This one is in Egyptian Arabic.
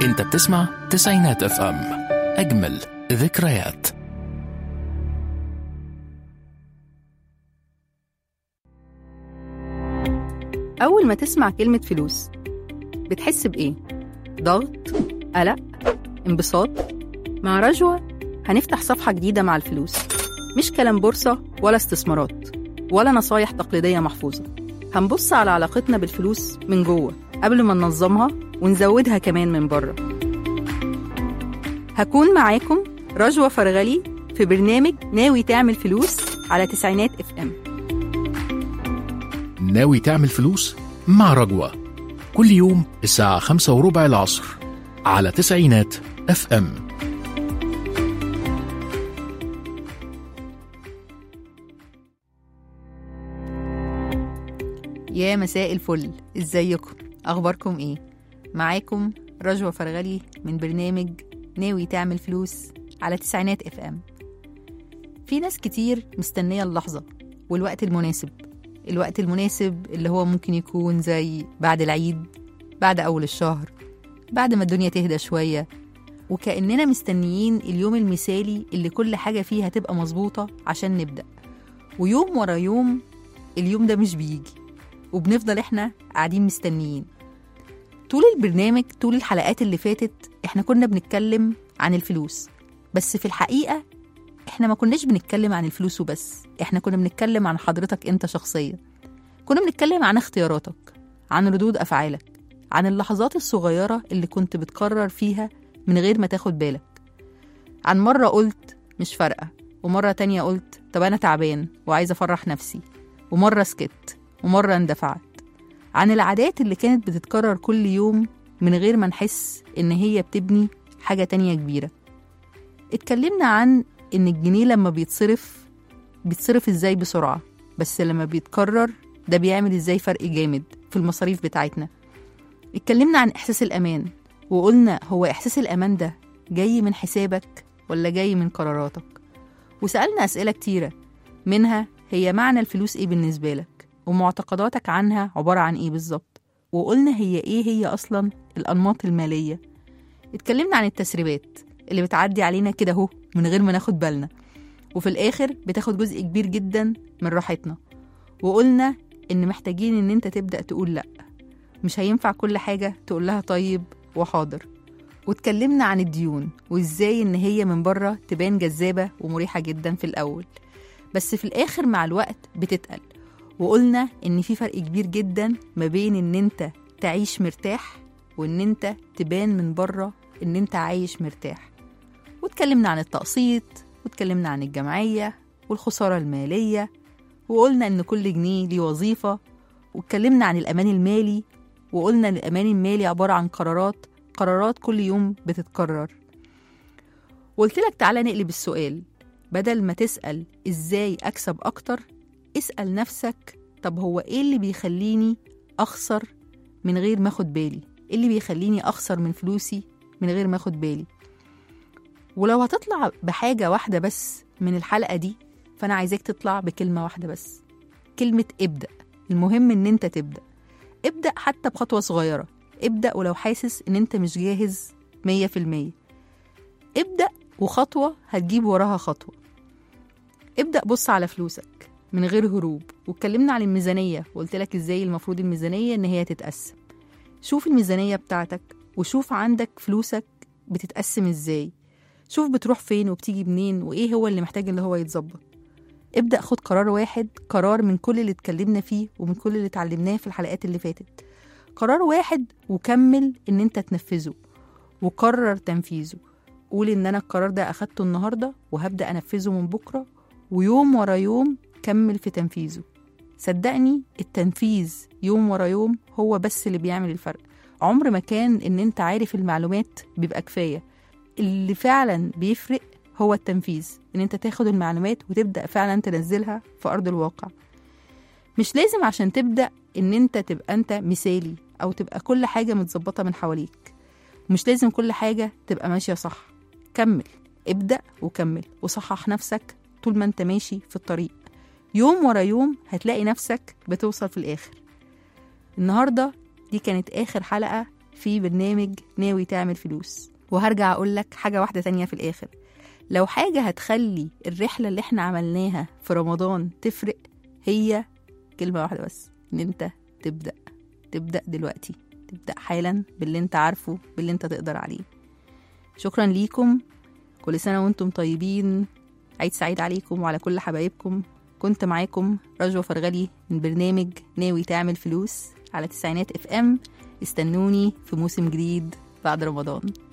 انت بتسمع تسعينات اف ام اجمل ذكريات أول ما تسمع كلمة فلوس بتحس بإيه؟ ضغط؟ قلق؟ انبساط؟ مع رجوة هنفتح صفحة جديدة مع الفلوس مش كلام بورصة ولا استثمارات ولا نصايح تقليدية محفوظة هنبص على علاقتنا بالفلوس من جوه قبل ما ننظمها ونزودها كمان من بره هكون معاكم رجوة فرغلي في برنامج ناوي تعمل فلوس على تسعينات اف ام ناوي تعمل فلوس مع رجوة كل يوم الساعة خمسة وربع العصر على تسعينات اف ام يا مساء الفل ازيكم اخباركم ايه معاكم رجوة فرغلي من برنامج ناوي تعمل فلوس على تسعينات اف ام في ناس كتير مستنية اللحظة والوقت المناسب الوقت المناسب اللي هو ممكن يكون زي بعد العيد بعد أول الشهر بعد ما الدنيا تهدى شوية وكأننا مستنيين اليوم المثالي اللي كل حاجة فيه هتبقى مظبوطة عشان نبدأ ويوم ورا يوم اليوم ده مش بيجي وبنفضل احنا قاعدين مستنيين طول البرنامج طول الحلقات اللي فاتت احنا كنا بنتكلم عن الفلوس بس في الحقيقة احنا ما كناش بنتكلم عن الفلوس وبس احنا كنا بنتكلم عن حضرتك انت شخصيا كنا بنتكلم عن اختياراتك عن ردود افعالك عن اللحظات الصغيرة اللي كنت بتقرر فيها من غير ما تاخد بالك عن مرة قلت مش فارقة ومرة تانية قلت طب أنا تعبان وعايزة أفرح نفسي ومرة سكت ومرة اندفعت عن العادات اللي كانت بتتكرر كل يوم من غير ما نحس إن هي بتبني حاجة تانية كبيرة اتكلمنا عن إن الجنيه لما بيتصرف بيتصرف إزاي بسرعة بس لما بيتكرر ده بيعمل إزاي فرق جامد في المصاريف بتاعتنا اتكلمنا عن إحساس الأمان وقلنا هو إحساس الأمان ده جاي من حسابك ولا جاي من قراراتك وسألنا أسئلة كتيرة منها هي معنى الفلوس إيه بالنسبة لك ومعتقداتك عنها عبارة عن إيه بالظبط وقلنا هي إيه هي أصلا الأنماط المالية اتكلمنا عن التسريبات اللي بتعدي علينا كده اهو من غير ما ناخد بالنا وفي الآخر بتاخد جزء كبير جدا من راحتنا وقلنا إن محتاجين إن أنت تبدأ تقول لأ مش هينفع كل حاجة تقول لها طيب وحاضر واتكلمنا عن الديون وإزاي إن هي من بره تبان جذابة ومريحة جدا في الأول بس في الآخر مع الوقت بتتقل وقلنا إن في فرق كبير جدا ما بين إن أنت تعيش مرتاح وإن أنت تبان من بره إن أنت عايش مرتاح واتكلمنا عن التقسيط واتكلمنا عن الجمعية والخسارة المالية وقلنا إن كل جنيه ليه وظيفة واتكلمنا عن الأمان المالي وقلنا إن الأمان المالي عبارة عن قرارات قرارات كل يوم بتتكرر وقلت لك تعالى نقلب السؤال بدل ما تسأل إزاي أكسب أكتر اسأل نفسك طب هو إيه اللي بيخليني أخسر من غير ما أخد بالي إيه اللي بيخليني أخسر من فلوسي من غير ما أخد بالي ولو هتطلع بحاجة واحدة بس من الحلقة دي فأنا عايزاك تطلع بكلمة واحدة بس كلمة ابدأ المهم إن أنت تبدأ ابدأ حتى بخطوة صغيرة ابدأ ولو حاسس إن أنت مش جاهز مية في المية ابدأ وخطوة هتجيب وراها خطوة ابدأ بص على فلوسك من غير هروب واتكلمنا عن الميزانية وقلت لك ازاي المفروض الميزانية ان هي تتقسم شوف الميزانية بتاعتك وشوف عندك فلوسك بتتقسم ازاي شوف بتروح فين وبتيجي منين وايه هو اللي محتاج اللي هو يتظبط ابدأ خد قرار واحد قرار من كل اللي اتكلمنا فيه ومن كل اللي اتعلمناه في الحلقات اللي فاتت قرار واحد وكمل ان انت تنفذه وقرر تنفيذه قول ان انا القرار ده اخدته النهارده وهبدا انفذه من بكره ويوم ورا يوم كمل في تنفيذه صدقني التنفيذ يوم ورا يوم هو بس اللي بيعمل الفرق عمر ما كان ان انت عارف المعلومات بيبقى كفايه اللي فعلا بيفرق هو التنفيذ ان انت تاخد المعلومات وتبدا فعلا تنزلها في ارض الواقع مش لازم عشان تبدا ان انت تبقى انت مثالي او تبقى كل حاجه متظبطه من حواليك مش لازم كل حاجه تبقى ماشيه صح كمل ابدا وكمل وصحح نفسك طول ما انت ماشي في الطريق يوم ورا يوم هتلاقي نفسك بتوصل في الاخر النهارده دي كانت اخر حلقه في برنامج ناوي تعمل فلوس وهرجع أقول لك حاجة واحدة تانية في الآخر لو حاجة هتخلي الرحلة اللي احنا عملناها في رمضان تفرق هي كلمة واحدة بس إن أنت تبدأ تبدأ دلوقتي تبدأ حالا باللي أنت عارفه باللي أنت تقدر عليه شكرا ليكم كل سنة وأنتم طيبين عيد سعيد عليكم وعلى كل حبايبكم كنت معاكم رجوة فرغلي من برنامج ناوي تعمل فلوس على تسعينات اف ام استنوني في موسم جديد بعد رمضان